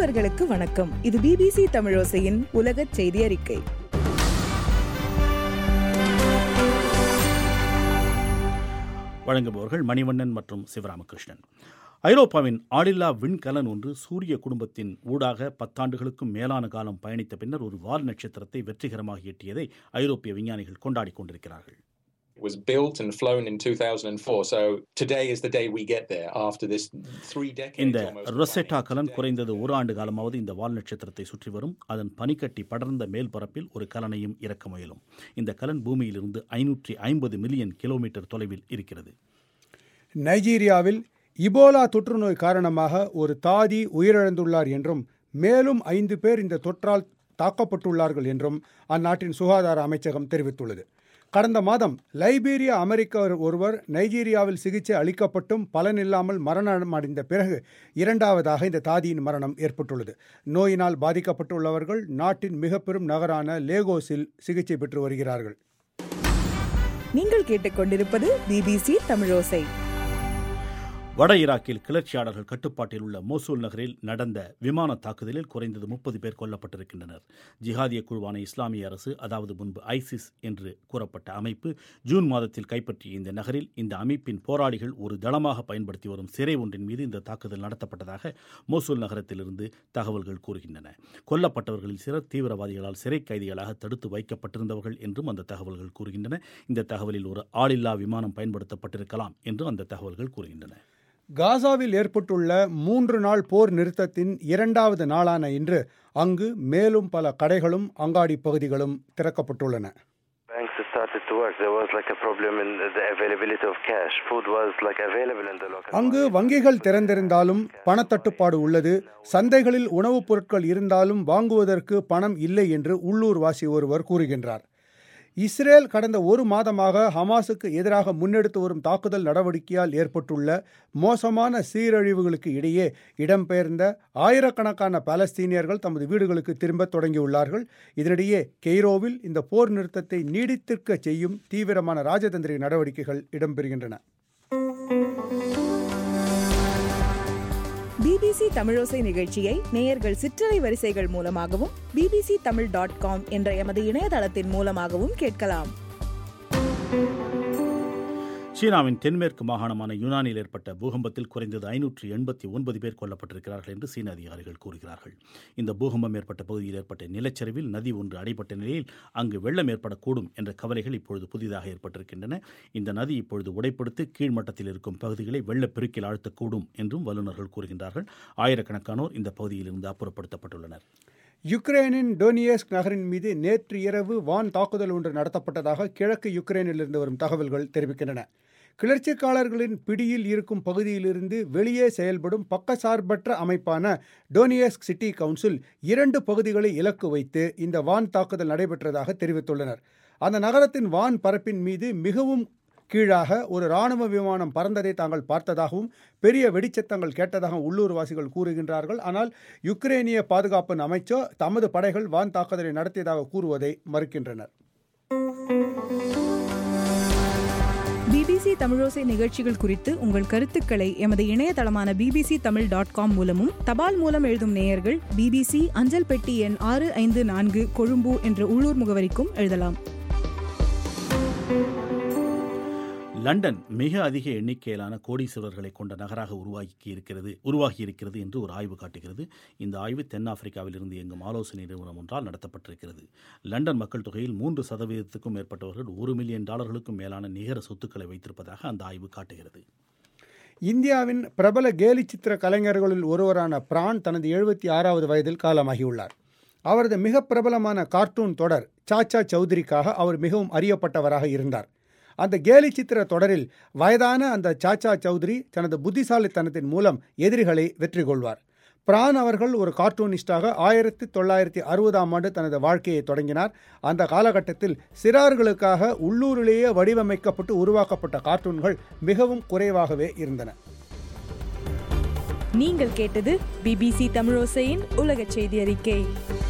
அன்பர்களுக்கு வணக்கம் இது பிபிசி தமிழோசையின் உலகச் செய்தி அறிக்கை வழங்குபவர்கள் மணிவண்ணன் மற்றும் சிவராமகிருஷ்ணன் ஐரோப்பாவின் ஆளில்லா விண்கலன் ஒன்று சூரிய குடும்பத்தின் ஊடாக பத்தாண்டுகளுக்கும் மேலான காலம் பயணித்த பின்னர் ஒரு வால் நட்சத்திரத்தை வெற்றிகரமாக எட்டியதை ஐரோப்பிய விஞ்ஞானிகள் கொண்டாடிக் கொண்டிருக்கிறார்கள் was built and flown in 2004. So today is the day we get there after this three decades. இந்த almost of ரொசெட்டா planning. கலன் Today- குறைந்தது ஒரு ஆண்டு காலமாவது இந்த வால் நட்சத்திரத்தை சுற்றி வரும் அதன் பனிக்கட்டி படர்ந்த மேல்பரப்பில் ஒரு கலனையும் இறக்க முயலும் இந்த கலன் பூமியிலிருந்து ஐநூற்றி ஐம்பது மில்லியன் கிலோமீட்டர் தொலைவில் இருக்கிறது நைஜீரியாவில் இபோலா தொற்றுநோய் காரணமாக ஒரு தாதி உயிரிழந்துள்ளார் என்றும் மேலும் ஐந்து பேர் இந்த தொற்றால் தாக்கப்பட்டுள்ளார்கள் என்றும் அந்நாட்டின் சுகாதார அமைச்சகம் தெரிவித்துள்ளது கடந்த மாதம் லைபீரிய அமெரிக்கர் ஒருவர் நைஜீரியாவில் சிகிச்சை அளிக்கப்பட்டும் பலனில்லாமல் மரணம் அடைந்த பிறகு இரண்டாவதாக இந்த தாதியின் மரணம் ஏற்பட்டுள்ளது நோயினால் பாதிக்கப்பட்டுள்ளவர்கள் நாட்டின் மிக பெரும் நகரான லேகோஸில் சிகிச்சை பெற்று வருகிறார்கள் நீங்கள் கேட்டுக்கொண்டிருப்பது பிபிசி தமிழோசை வட ஈராக்கில் கிளர்ச்சியாளர்கள் கட்டுப்பாட்டில் உள்ள மோசூல் நகரில் நடந்த விமான தாக்குதலில் குறைந்தது முப்பது பேர் கொல்லப்பட்டிருக்கின்றனர் ஜிஹாதிய குழுவான இஸ்லாமிய அரசு அதாவது முன்பு ஐசிஸ் என்று கூறப்பட்ட அமைப்பு ஜூன் மாதத்தில் கைப்பற்றிய இந்த நகரில் இந்த அமைப்பின் போராளிகள் ஒரு தளமாக பயன்படுத்தி வரும் சிறை ஒன்றின் மீது இந்த தாக்குதல் நடத்தப்பட்டதாக மோசூல் நகரத்திலிருந்து தகவல்கள் கூறுகின்றன கொல்லப்பட்டவர்களில் சிலர் தீவிரவாதிகளால் சிறை கைதிகளாக தடுத்து வைக்கப்பட்டிருந்தவர்கள் என்றும் அந்த தகவல்கள் கூறுகின்றன இந்த தகவலில் ஒரு ஆளில்லா விமானம் பயன்படுத்தப்பட்டிருக்கலாம் என்று அந்த தகவல்கள் கூறுகின்றன காசாவில் ஏற்பட்டுள்ள மூன்று நாள் போர் நிறுத்தத்தின் இரண்டாவது நாளான இன்று அங்கு மேலும் பல கடைகளும் அங்காடி பகுதிகளும் திறக்கப்பட்டுள்ளன Banks started to work. There was like a problem in the availability of cash. Food was like available in the local. அங்கு வங்கிகள் திறந்திருந்தாலும் பணத்தட்டுப்பாடு உள்ளது சந்தைகளில் உணவுப் பொருட்கள் இருந்தாலும் வாங்குவதற்கு பணம் இல்லை என்று உள்ளூர்வாசி ஒருவர் கூறுகின்றார் இஸ்ரேல் கடந்த ஒரு மாதமாக ஹமாஸுக்கு எதிராக முன்னெடுத்து வரும் தாக்குதல் நடவடிக்கையால் ஏற்பட்டுள்ள மோசமான சீரழிவுகளுக்கு இடையே இடம்பெயர்ந்த ஆயிரக்கணக்கான பாலஸ்தீனியர்கள் தமது வீடுகளுக்கு திரும்ப தொடங்கியுள்ளார்கள் இதனிடையே கெய்ரோவில் இந்த போர் நிறுத்தத்தை நீடித்திருக்க செய்யும் தீவிரமான ராஜதந்திர நடவடிக்கைகள் இடம்பெறுகின்றன பிபிசி தமிழோசை நிகழ்ச்சியை நேயர்கள் சிற்றலை வரிசைகள் மூலமாகவும் பிபிசி தமிழ் டாட் காம் என்ற எமது இணையதளத்தின் மூலமாகவும் கேட்கலாம் சீனாவின் தென்மேற்கு மாகாணமான யுனானில் ஏற்பட்ட பூகம்பத்தில் குறைந்தது ஐநூற்று எண்பத்தி ஒன்பது பேர் கொல்லப்பட்டிருக்கிறார்கள் என்று சீன அதிகாரிகள் கூறுகிறார்கள் இந்த பூகம்பம் ஏற்பட்ட பகுதியில் ஏற்பட்ட நிலச்சரிவில் நதி ஒன்று அடைபட்ட நிலையில் அங்கு வெள்ளம் ஏற்படக்கூடும் என்ற கவலைகள் இப்பொழுது புதிதாக ஏற்பட்டிருக்கின்றன இந்த நதி இப்பொழுது உடைப்படுத்தி கீழ்மட்டத்தில் இருக்கும் பகுதிகளை வெள்ளப்பெருக்கில் ஆழ்த்தக்கூடும் என்றும் வல்லுநர்கள் கூறுகின்றார்கள் ஆயிரக்கணக்கானோர் இந்த பகுதியிலிருந்து அப்புறப்படுத்தப்பட்டுள்ளனர் யுக்ரைனின் டோனியஸ்க் நகரின் மீது நேற்று இரவு வான் தாக்குதல் ஒன்று நடத்தப்பட்டதாக கிழக்கு யுக்ரைனிலிருந்து வரும் தகவல்கள் தெரிவிக்கின்றன கிளர்ச்சிக்காரர்களின் பிடியில் இருக்கும் பகுதியிலிருந்து வெளியே செயல்படும் பக்கசார்பற்ற அமைப்பான டோனியஸ்க் சிட்டி கவுன்சில் இரண்டு பகுதிகளை இலக்கு வைத்து இந்த வான் தாக்குதல் நடைபெற்றதாக தெரிவித்துள்ளனர் அந்த நகரத்தின் வான் பரப்பின் மீது மிகவும் கீழாக ஒரு இராணுவ விமானம் பறந்ததை தாங்கள் பார்த்ததாகவும் பெரிய வெடிச்சத்தங்கள் கேட்டதாகவும் உள்ளூர்வாசிகள் கூறுகின்றார்கள் ஆனால் யுக்ரேனிய பாதுகாப்பு அமைச்சர் தமது படைகள் வான் தாக்குதலை நடத்தியதாக கூறுவதை மறுக்கின்றனர் பிபிசி தமிழோசை நிகழ்ச்சிகள் குறித்து உங்கள் கருத்துக்களை எமது இணையதளமான பிபிசி தமிழ் டாட் காம் மூலமும் தபால் மூலம் எழுதும் நேயர்கள் பிபிசி அஞ்சல் பெட்டி எண் ஆறு ஐந்து நான்கு கொழும்பு என்ற உள்ளூர் முகவரிக்கும் எழுதலாம் லண்டன் மிக அதிக எண்ணிக்கையிலான கோடீஸ்வரர்களை கொண்ட நகராக உருவாக்கி இருக்கிறது உருவாகி இருக்கிறது என்று ஒரு ஆய்வு காட்டுகிறது இந்த ஆய்வு தென்னாப்பிரிக்காவில் இருந்து இயங்கும் ஆலோசனை நிறுவனம் ஒன்றால் நடத்தப்பட்டிருக்கிறது லண்டன் மக்கள் தொகையில் மூன்று சதவீதத்துக்கும் மேற்பட்டவர்கள் ஒரு மில்லியன் டாலர்களுக்கும் மேலான நிகர சொத்துக்களை வைத்திருப்பதாக அந்த ஆய்வு காட்டுகிறது இந்தியாவின் பிரபல கேலி சித்திர கலைஞர்களில் ஒருவரான பிரான் தனது எழுபத்தி ஆறாவது வயதில் காலமாகியுள்ளார் அவரது மிக பிரபலமான கார்ட்டூன் தொடர் சாச்சா சௌத்ரிக்காக அவர் மிகவும் அறியப்பட்டவராக இருந்தார் அந்த கேலி சித்திர தொடரில் வயதான அந்த சாச்சா சௌத்ரி தனது புத்திசாலித்தனத்தின் மூலம் எதிரிகளை வெற்றி கொள்வார் பிரான் அவர்கள் ஒரு கார்ட்டூனிஸ்டாக ஆயிரத்தி தொள்ளாயிரத்தி அறுபதாம் ஆண்டு தனது வாழ்க்கையை தொடங்கினார் அந்த காலகட்டத்தில் சிறார்களுக்காக உள்ளூரிலேயே வடிவமைக்கப்பட்டு உருவாக்கப்பட்ட கார்ட்டூன்கள் மிகவும் குறைவாகவே இருந்தன நீங்கள் கேட்டது பிபிசி தமிழோசையின் உலகச் செய்தி அறிக்கை